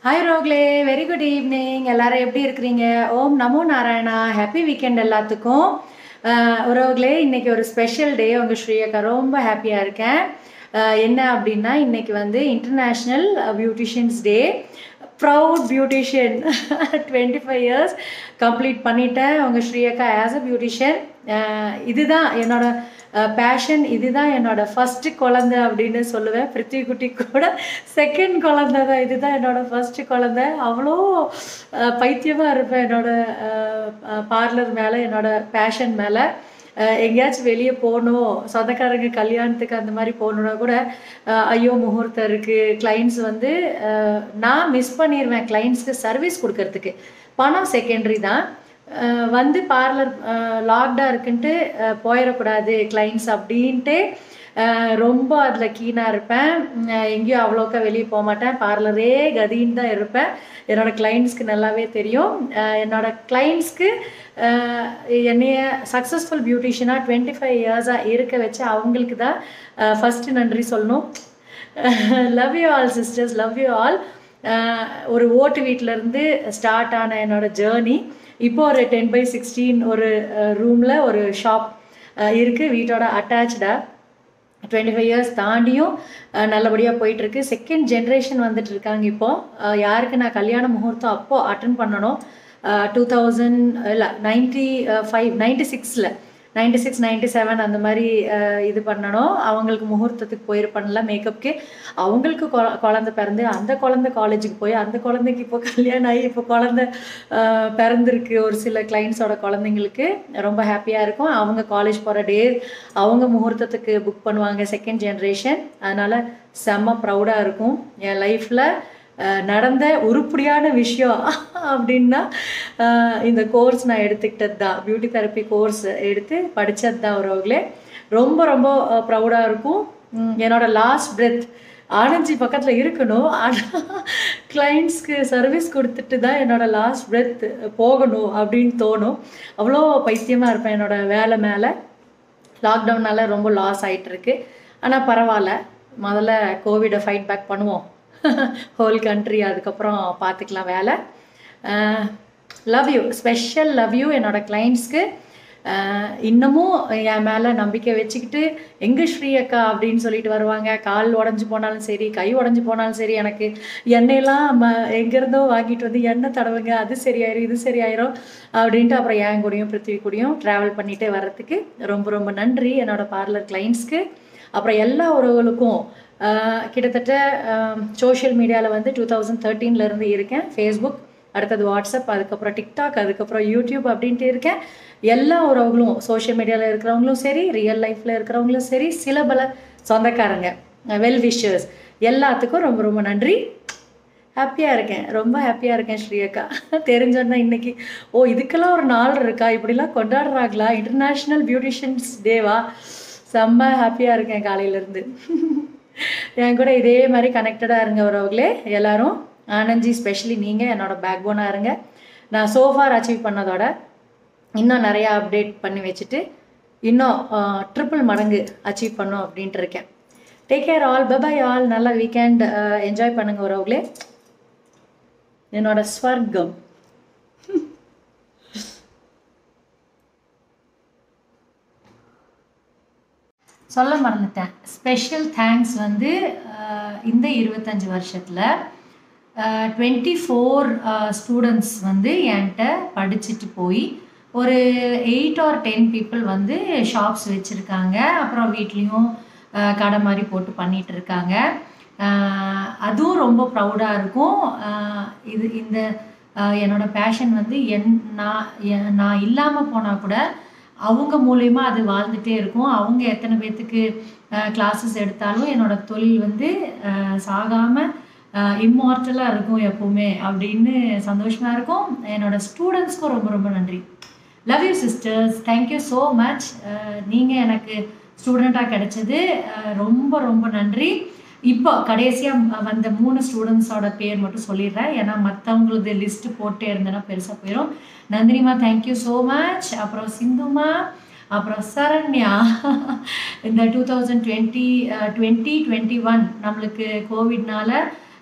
hi ரோக்லே very good evening எல்லாரும் எப்படி இருக்கிறீங்க ஓம் நமோ நாராயணா ஹாப்பி வீக்கெண்ட் எல்லாத்துக்கும் அஹ், ரோக்லே இன்னைக்கு ஒரு ஸ்பெஷல் டே உங்கள் ஸ்ரீயக்கா ரொம்ப ஹாப்பியாக இருக்கேன் அஹ், என்ன அப்படின்னா இன்னைக்கு வந்து international beauticians day proud beautician twenty five years complete பண்ணிட்டேன் உங்கள் ஸ்ரீயக்கா ஆஸ் அ பியூட்டிஷியன் இதுதான் என்னோட பேஷன் இதுதான் என்னோட ஃபர்ஸ்ட் குழந்தை அப்படின்னு சொல்லுவேன் பிருத்திவி குட்டி கூட செகண்ட் குழந்தை தான் இதுதான் என்னோட ஃபர்ஸ்ட் குழந்தை அவ்வளோ அஹ், பைத்தியமா இருப்பேன் என்னோட பார்லர் மேலே என்னோட பேஷன் மேலே எங்கேயாச்சும் வெளியே போகணும் சொந்தக்காரங்க கல்யாணத்துக்கு அந்த மாதிரி போகணுன்னா கூட அஹ், ஐயோ முகூர்த்தம் இருக்குது கிளைண்ட்ஸ் வந்து அஹ், நான் மிஸ் பண்ணிடுவேன் கிளைண்ட்ஸ்க்கு சர்வீஸ் கொடுக்கறதுக்கு பணம் செகண்டரி தான் அஹ் வந்து பார்லர் லாக்டாக இருக்குன்ட்டு அஹ் போயிடக்கூடாது கிளைண்ட்ஸ் அப்படின்ட்டு அஹ் ரொம்ப அதில் கீனாக இருப்பேன் உம் எங்கேயும் அவ்வளோக்கா வெளியே போக மாட்டேன் பார்லரே கதின்னு தான் இருப்பேன் என்னோட கிளைண்ட்ஸ்க்கு நல்லாவே தெரியும் அஹ் என்னோட கிளைண்ட்ஸ்க்கு என்னைய சக்ஸஸ்ஃபுல் பியூட்டிஷியனாக டுவெண்ட்டி ஃபைவ் இயர்ஸாக இருக்க வச்சு அவங்களுக்கு தான் ஃபஸ்ட்டு நன்றி சொல்லணும் love you all sisters love you all ஒரு ஓட்டு வீட்டிலேருந்து ஸ்டார்ட் ஆன என்னோட ஜேர்னி இப்போ ஒரு டென் பை சிக்ஸ்டீன் ஒரு ரூமில் ஒரு ஷாப் இருக்குது வீட்டோட அட்டாச்சாக டுவெண்ட்டி ஃபைவ் இயர்ஸ் தாண்டியும் நல்லபடியாக போயிட்டுருக்கு செகண்ட் ஜென்ரேஷன் வந்துட்டு இருக்காங்க இப்போ அஹ் யாருக்கு நான் கல்யாண முகூர்த்தம் அப்போ அட்டன் பண்ணணும் டூ தௌசண்ட் இல்லை நைன்டி ஃபைவ் நைன்டி சிக்ஸில் நைன்டி சிக்ஸ் நைன்டி செவன் அந்த மாதிரி அஹ், இது பண்ணணும் அவங்களுக்கு முகூர்த்தத்துக்கு போயிருப்பான்ல மேக்கப்புக்கு அவங்களுக்கு கொ- குழந்தை பிறந்து அந்த குழந்தை காலேஜுக்கு போய் அந்த குழந்தைக்கு இப்போ கல்யாணம் ஆகி இப்போ குழந்தை அஹ், பிறந்திருக்கு ஒரு சில கிளைண்ட்ஸோட குழந்தைங்களுக்கு ரொம்ப ஹாப்பியாக இருக்கும் அவங்க காலேஜ் போகிற டே அவங்க முகூர்த்தத்துக்கு புக் பண்ணுவாங்க செகண்ட் ஜென்ரேஷன் அதனால் செம்ம ப்ரௌடாக இருக்கும் என் லைஃப்பில் நடந்த உருப்படியான விஷயம் அப்படின்னா அஹ், இந்த கோர்ஸ் நான் எடுத்துக்கிட்டது தான் பியூட்டி தெரப்பி கோர்ஸ் எடுத்து படித்தது தான் ஒருவங்களே ரொம்ப ரொம்ப ப்ரௌடாக இருக்கும் உம், என்னோட லாஸ்ட் பிரெத் ஆனந்தி பக்கத்தில் இருக்கணும் ஆனால் கிளைண்ட்ஸ்க்கு சர்வீஸ் கொடுத்துட்டு தான் என்னோட லாஸ்ட் பிரெத் போகணும் அப்படின்னு தோணும் அவ்வளோ பைத்தியமாக இருப்பேன் என்னோட வேலை மேலே லாக்டவுனால ரொம்ப லாஸ் ஆயிட்டு இருக்கு ஆனால் பரவாயில்ல முதல்ல கோவிடை ஃபைட் பேக் பண்ணுவோம் ஹோல் கண்ட்ரி அதுக்கப்புறம் பார்த்துக்கலாம் வேலை love you special love you என்னோட கிளைண்ட்ஸ்க்கு இன்னமும் என் மேலே நம்பிக்கை வச்சுக்கிட்டு எங்கே ஸ்ரீ அக்கா அப்படின்னு சொல்லிட்டு வருவாங்க கால் உடஞ்சி போனாலும் சரி கை உடஞ்சி போனாலும் சரி எனக்கு எண்ணெயெல்லாம் ம எங்கேருந்தோ வாங்கிட்டு வந்து எண்ணெய் தடவுங்க அது சரியாயிரும் இது சரியாயிரும் அப்படின்ட்டு அப்புறம் என் கூடயும் பிருத்திவி கூடயும் ட்ராவல் பண்ணிட்டே வர்றதுக்கு ரொம்ப ரொம்ப நன்றி என்னோட பார்லர் கிளைண்ட்ஸ்க்கு அப்புறம் எல்லா உறவுகளுக்கும் ஆஹ், கிட்டத்தட்ட சோஷியல் மீடியாவில் வந்து டூ தௌசண்ட் தேர்ட்டீன்லேருந்து இருக்கேன் ஃபேஸ்புக் அடுத்தது வாட்ஸ்அப் அதுக்கப்புறம் டிக்டாக் அதுக்கப்புறம் யூடியூப் அப்படின்ட்டு இருக்கேன் எல்லா உறவுகளும் சோஷியல் மீடியாவில் இருக்கிறவங்களும் சரி ரியல் லைஃப்பில் இருக்கிறவங்களும் சரி சில பல சொந்தக்காரங்க வெல் விஷர்ஸ் எல்லாத்துக்கும் ரொம்ப ரொம்ப நன்றி ஹாப்பியாக இருக்கேன் ரொம்ப ஹாப்பியாக இருக்கேன் ஸ்ரீயக்கா தெரிஞ்சோன்னா இன்னைக்கு ஓ இதுக்கெல்லாம் ஒரு நாள் இருக்கா இப்படிலாம் கொண்டாடுறாங்களா இன்டர்நேஷ்னல் பியூட்டிஷியன்ஸ் டேவா செம்ம ஹாப்பியாக இருக்கேன் காலையிலேருந்து என் கூட இதே மாதிரி கனெக்டடாக இருங்க உறவுகளே எல்லாரும் ஆனந்தி ஸ்பெஷலி நீங்கள் என்னோட பேக் போனாக இருங்க நான் சோஃபார் அச்சீவ் பண்ணதோட இன்னும் நிறையா அப்டேட் பண்ணி வச்சுட்டு இன்னும் ட்ரிபிள் மடங்கு அச்சீவ் பண்ணும் அப்படின்ட்டு இருக்கேன் take care all bye bye all நல்ல வீக்கெண்ட் என்ஜாய் பண்ணுங்க உறவுகளே என்னோட ஸ்வர்க்கம் சொல்ல மறந்துட்டேன் ஸ்பெஷல் தேங்க்ஸ் வந்து அஹ், இந்த இருபத்தஞ்சி வருஷத்தில் டுவெண்ட்டி ஃபோர் ஸ்டூடெண்ட்ஸ் வந்து என்கிட்ட படிச்சுட்டு போய் ஒரு எயிட் ஆர் டென் பீப்புள் வந்து ஷாப்ஸ் வச்சுருக்காங்க அப்புறம் வீட்லேயும் கடை மாதிரி போட்டு பண்ணிட்டு இருக்காங்க அஹ், அதுவும் ரொம்ப ப்ரௌடாக இருக்கும் அஹ், இது இந்த அஹ், என்னோட பேஷன் வந்து என் நான் எ- நான் இல்லாமல் போனால் கூட அவங்க மூலயமா அது வாழ்ந்துட்டே இருக்கும் அவங்க எத்தனை பேர்த்துக்கு கிளாஸஸ் எடுத்தாலும் என்னோட தொழில் வந்து அஹ், சாகாம இம்மார்ட்டலாக இருக்கும் எப்பவுமே அப்படின்னு சந்தோஷமா இருக்கும் என்னோட ஸ்டூடெண்ட்ஸ்க்கும் ரொம்ப ரொம்ப நன்றி love you sisters thank you so much நீங்கள் எனக்கு ஸ்டூடெண்ட்டாக கிடைச்சது அஹ், ரொம்ப ரொம்ப நன்றி இப்போ கடைசியாக வந்த மூணு ஸ்டூடெண்ட்ஸோட பேர் மட்டும் சொல்லிடுறேன் ஏன்னா மற்றவங்களது லிஸ்ட்டு போட்டே இருந்தேன்னா பெருசாக போயிடும் நந்தினிமா தேங்க்யூ ஸோ மச் அப்புறம் சிந்துமா அப்புறம் சரண்யா இந்த two thousand twenty twenty twenty one நம்மளுக்கு கோவிட்னால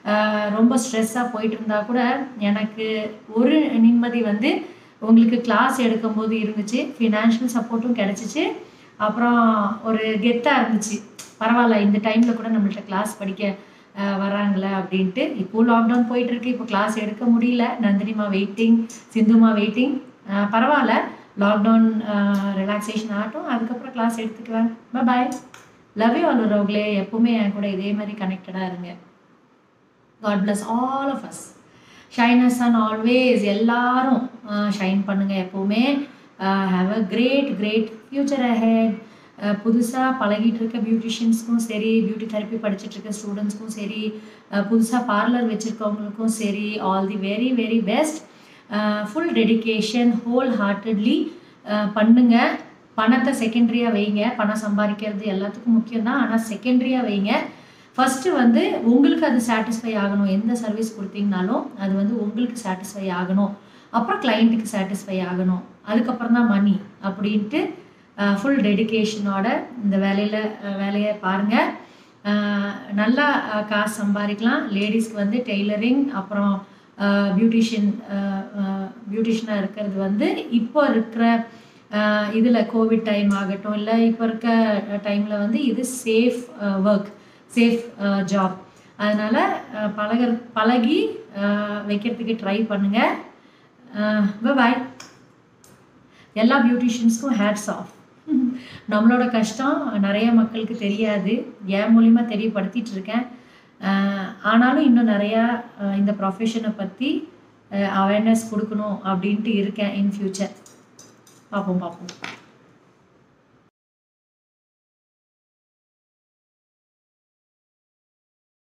ஆஹ் ரொம்ப ஸ்ட்ரெஸ்ஸாக போயிட்டு இருந்தா கூட எனக்கு ஒரு நிம்மதி வந்து உங்களுக்கு கிளாஸ் எடுக்கும்போது இருந்துச்சு ஃபினான்ஷியல் சப்போர்ட்டும் கிடச்சிச்சு அப்புறம் ஒரு கெத்தாக இருந்துச்சு பரவாயில்ல இந்த டைமில் கூட நம்மள்ட்ட கிளாஸ் படிக்க ஆஹ் வராங்களே அப்படின்ட்டு இப்போ லாக்டவுன் போயிட்டு இருக்கு இப்போ கிளாஸ் எடுக்க முடியல நந்தினிமா வெயிட்டிங் சிந்துமா வெயிட்டிங் பரவாயில்ல லாக்டவுன் ரிலாக்ஸேஷன் ஆகட்டும் அதுக்கப்புறம் கிளாஸ் எடுத்துக்குவேன் பாய் லவ் யூ ஆல் உறவுகளே எப்பவுமே என் கூட இதே மாதிரி கனெக்டடாக இருங்க god bless all of us shines and always எல்லாரும் ஷைன் பண்ணுங்க எப்போவுமே have a great great future ahead புதுசாக பழகிட்டு இருக்க பியூட்டிஷியன்ஸ்க்கும் சரி பியூட்டி தெரப்பி படிச்சுட்டு இருக்க ஸ்டூடெண்ட்ஸ்க்கும் சரி புதுசாக பார்லர் வச்சுருக்கவங்களுக்கும் சரி all the very very best full dedication whole heartedly பண்ணுங்க பணத்தை செகண்டரியாக வைங்க பணம் சம்பாதிக்கிறது எல்லாத்துக்கும் முக்கியம் தான் ஆனால் செகண்டரியாக வைங்க ஃபஸ்ட்டு வந்து உங்களுக்கு அது சாட்டிஸ்ஃபை ஆகணும் எந்த சர்வீஸ் கொடுத்தீங்கனாலும் அது வந்து உங்களுக்கு சாட்டிஸ்ஃபை ஆகணும் அப்புறம் கிளைண்ட்டுக்கு சாட்டிஸ்ஃபை ஆகணும் அதுக்கப்புறம் தான் மணி அப்படின்ட்டு ஃபுல் டெடிகேஷனோட இந்த வேலையில் வேலையை பாருங்கள் நல்லா அஹ், காசு சம்பாதிக்கலாம் லேடிஸ்க்கு வந்து டெய்லரிங் அப்புறம் பியூட்டிஷியன் பியூட்டிஷியனாக இருக்கிறது வந்து இப்போ இருக்கிற இதில் கோவிட் டைம் ஆகட்டும் இல்லை இப்போ இருக்க டைமில் வந்து இது சேஃப் ஒர்க் சேஃப் ஜாப் அதனால் பழக பழகி அஹ், வைக்கிறதுக்கு ட்ரை பண்ணுங்கள் பாய் எல்லா பியூட்டிஷியன்ஸ்க்கும் ஹேட்ஸ் ஆஃப் நம்மளோட கஷ்டம் நிறைய மக்களுக்கு தெரியாது என் மூலிமா தெரியப்படுத்திட்டு இருக்கேன் அஹ், ஆனாலும் இன்னும் நிறையா அஹ், இந்த ப்ரொஃபஷனை பற்றி அவேர்னஸ் கொடுக்கணும் அப்படின்ட்டு இருக்கேன் இன் ஃப்யூச்சர் பார்ப்போம் பார்ப்போம்